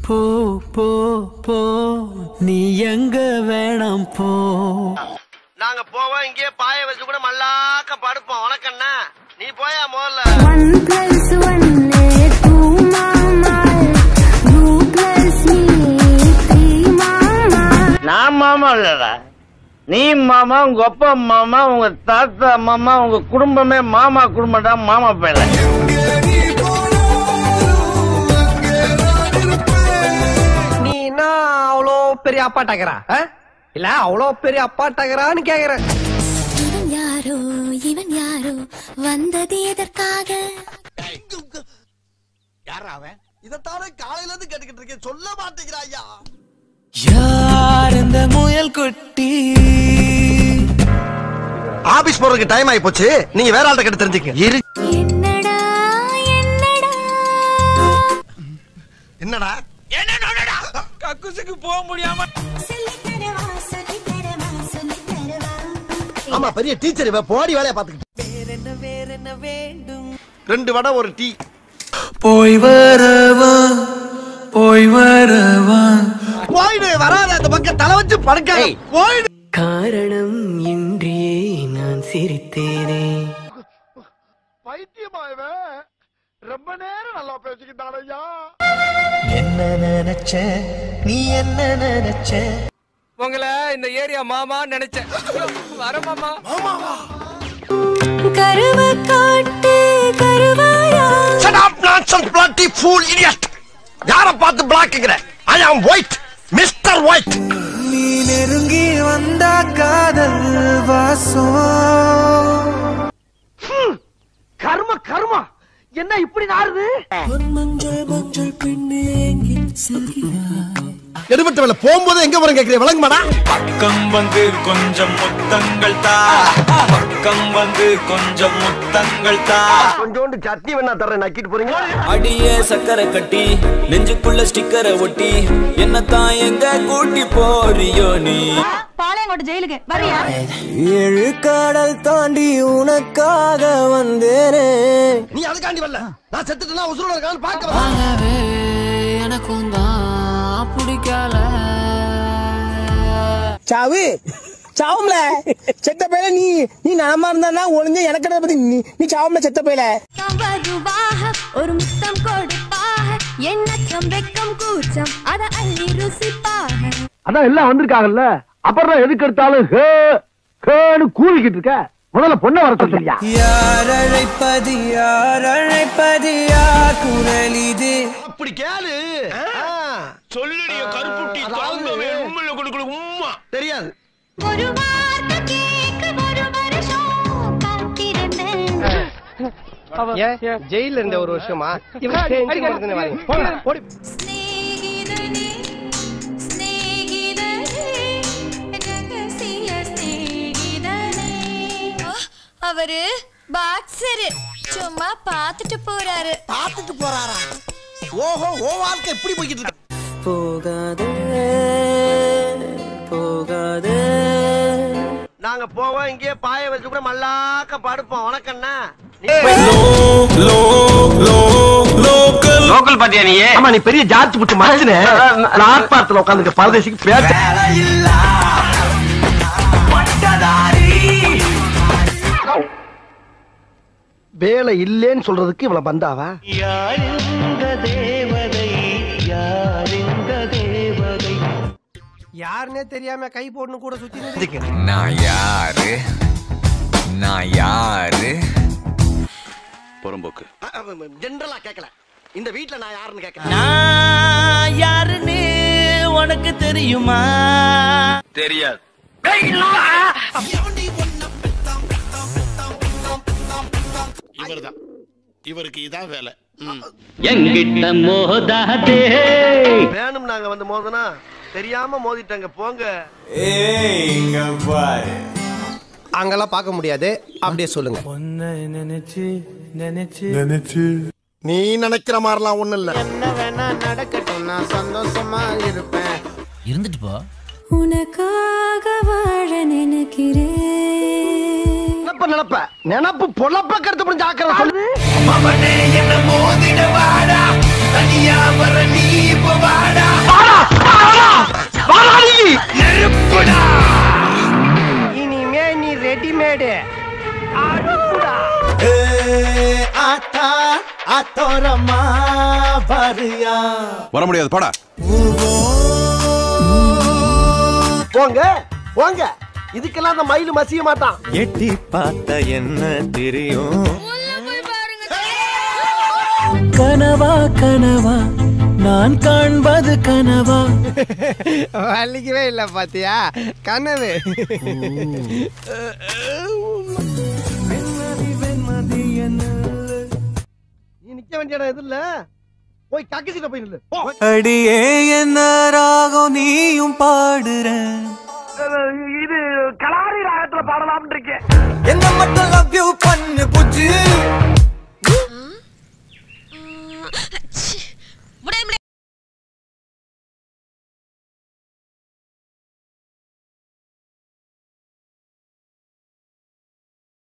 போ போ போ நீ எங்க வேணாம் போ நாங்க போவோம் இங்கேயே பாய வச்சு கூட மல்லாக்க படுப்போம் உனக்கண்ணா நீ போயா முதல்ல One plus one is two, mama. You plus me, three, mama. நான் மாமா இல்லடா நீ மாமா உங்க அப்பா மாமா உங்க தாத்தா மாமா உங்க குடும்பமே மாமா குடும்பம்டா மாமா பேர நீ என்ன அவ்வளோ பெரிய அப்பாட்டாக்கிறா இல்ல அவ்வளோ பெரிய அப்பாட்டாக்கிறான்னு கேக்குறேன் இவன் யாரோ இவன் யாரோ வந்தது எதற்காக யாரா அவன் இதத்தானே காலையில இருந்து கேட்டுக்கிட்டு இருக்கேன் சொல்ல மாட்டேங்கிறா ஐயா யார் இந்த முயல் குட்டி ஆபீஸ் போறதுக்கு டைம் ஆயி போச்சு நீங்க வேற ஆள்கிட்ட கேட்டு தெரிஞ்சுக்க இரு என்னடா என்னடா என்னடா சொல்லி தரவா சொல்லி தரவா சொல்லி தரவா ஆமா பெரிய டீச்சர் இவ போடி வேலைய பாத்துக்கிட்டு ரெண்டு வடை ஒரு டீ போய் வரவா போய் வரவா போயிடு வராத அந்த பக்கம் தலை வச்சு படுக்க போயிடு காரணம் இன்றியே நான் சிரித்தேனே பைத்தியமா இவன் ரொம்ப நேரம் நல்லா பேசிக்கிட்டான் ஐயா என்ன நினைச்ச நீ என்ன நினைச்ச உங்களை இந்த ஏரியா மாமா நினைச்சேன் வர மாமா கருவ காட்டு கருவாயா Shut up nonsense bloody fool idiot யார பார்த்து பிளாக்குங்கிற ஐ ஆம் ஒயிட் மிஸ்டர் ஒயிட் நீ நெருங்கி வந்தா காதல் வாசம் கர்ம கர்மா என்ன இப்படி நாறுது மஞ்சள் மஞ்சள் பெண்ணே எங்கின் செல்கிறாய் எடுபட்ட வேலை போகும்போது எங்க வரும் கேக்குறீங்க விளங்குமாடா பக்கம் வந்து கொஞ்சம் முத்தங்கள் தா பக்கம் வந்து கொஞ்சம் முத்தங்கள் தா கொஞ்சோண்டு சட்னி வேணா தரேன் நக்கிட்டு போறீங்க அடியே சக்கரை கட்டி நெஞ்சுக்குள்ள ஸ்டிக்கரை ஒட்டி என்னத்தான் எங்க கூட்டி போறியோ நீ பாளையங்கோட்டை ஜெயிலுக்கு வரியா ஏழு கடல் தாண்டி உனக்காக வந்தேனே நீ அதுக்காண்டி வரல நான் செத்துட்டேன்னா உசுரோட இருக்கான்னு பார்க்க வந்தேன். ஆகவே எனக்கும் தான் பிடிக்கல சாவு சாவும்ல செத்த பையல நீ நீ நலமா இருந்தா ஒளிஞ்ச எனக்கு பத்தி நீ நீ சாவும்ல செத்த பையல வருவாக ஒரு முத்தம் கொடுப்பாக எண்ணற்றம் வெக்கம் கூச்சம் அத அள்ளி ருசிப்பாக அதான் எல்லாம் வந்திருக்காங்கல்ல அப்புறம் எதுக்கு எடுத்தாலும் ஹே ஹேன்னு கூவிக்கிட்டு இருக்க முதல்ல பொண்ணை வர சொல்லியா யார் அழைப்பது யார் அழைப்பது யார் குரல் இது அப்படி கேளு சொல்லுடைய கருப்புட்டி உண்மையில கொடுக்கல உம்மா தெரியாது ஒரு வார்த்தை கேட்க ஒரு வருஷம் காத்திருந்தேன் ஜெயில இருந்த ஒரு வருஷமா ஸ்நேகிதனே ஸ்நேகிதனே ரகசிய ஸ்நேகிதனே அவரு பாக்ஸரு சும்மா பார்த்துட்டு போறாரு பார்த்துட்டு போறாரா ஓஹோ ஓ வாழ்க்கை எப்படி போய்கிட்டு இருக்கு போகாதே போகாதே நாங்க போவோம் இங்கேயே பாய வச்சு கூட மல்லாக்க படுப்போம் உனக்கண்ணா லோக்கல் பாத்தியா நீ ஆமா நீ பெரிய ஜார்ஜ் புட்டு மனுஷனே பிளாட்பாரத்துல உட்காந்துக்க பரதேசிக்கு பேச வேலை இல்லேன்னு சொல்றதுக்கு இவ்வளவு பந்தாவா யாருன்னே தெரியாம கை போடணும் கூட சுத்தி நான் யாரு நான் யாரு புறம்போக்கு ஜென்ரலா கேட்கல இந்த வீட்ல நான் யாருன்னு கேட்கல நான் யாருன்னு உனக்கு தெரியுமா தெரியாது இவர்தான் இவருக்கு இதான் வேலை எங்கிட்ட மோதாதே வேணும் நாங்க வந்து மோதனா தெரியாம மோதிட்டாங்க போங்க அங்கெல்லாம் பார்க்க முடியாது அப்படியே சொல்லுங்க உன்னை நினைச்சு நினைச்சு நீ நினைக்கிற மாதிரிலாம் ஒண்ணும் இல்ல என்ன வேணா நடக்கட்டும் நான் சந்தோஷமா இருப்பேன் இருந்துட்டு போ உனக்காக வாழ நினைக்கிறேன் நினப்ப நினப்ப நினப்பு பொழப்ப கருத்து புரிஞ்சு ஆக்கிற சொல்லு என்ன மோதிட வாடா தனி தனியா வர நீ இப்ப வாடா நெருப்புடா இனிமே நீ ரெடிமேடு அடுப்புடா ஆத்தா ஆத்தோரமா வரியா வர முடியாது பாடா போங்க போங்க இதுக்கெல்லாம் அந்த மயிலு மசிய மாட்டான் எட்டி பார்த்த என்ன தெரியும் கனவா கனவா நான் காண்பது கனவா வலிக்கவே இல்ல பாத்தியா கனவு நீ நிக்க வேண்டிய இடம் எது இல்ல போய் கக்கு சீட்ட போய் நில்லு போ. அடியே என்ன ராகம் நீயும் பாடுற இது கலாரி ராகத்துல பாடலாம்னு இருக்கேன் என்ன மட்டும் லவ் யூ பண்ணு புச்சு